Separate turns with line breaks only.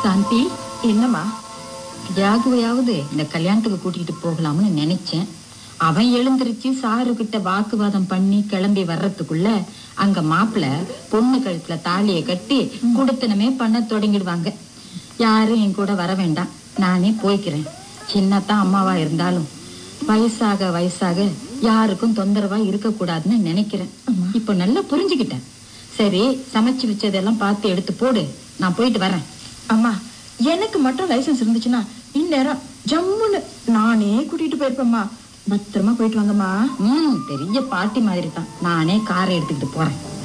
சாந்தி
என்னம்மா
யாகுவையாவது இந்த கல்யாணத்துக்கு கூட்டிகிட்டு போகலாம்னு நினைச்சேன் அவன் எழுந்திருச்சு சாரு கிட்ட வாக்குவாதம் பண்ணி கிளம்பி வர்றதுக்குள்ள அங்க மாப்பிள பொண்ணு கழுத்துல தாலியை கட்டி குடுத்தனமே பண்ண தொடங்கிடுவாங்க யாரும் என் கூட வர வேண்டாம் நானே போய்க்கிறேன் சின்னத்தான் அம்மாவா இருந்தாலும் வயசாக வயசாக யாருக்கும் தொந்தரவா இருக்கக்கூடாதுன்னு நினைக்கிறேன் இப்போ நல்லா புரிஞ்சுக்கிட்டேன் சரி சமைச்சு வச்சதெல்லாம் பார்த்து எடுத்து போடு நான் போயிட்டு வரேன்
அம்மா எனக்கு மட்டும் லைசென்ஸ் இருந்துச்சுன்னா இந்நேரம் ஜம்முன்னு நானே கூட்டிட்டு போயிருப்பேம்மா பத்திரமா போயிட்டு வாங்கம்மா
ம் பெரிய பாட்டி மாதிரி தான் நானே காரை எடுத்துக்கிட்டு போறேன்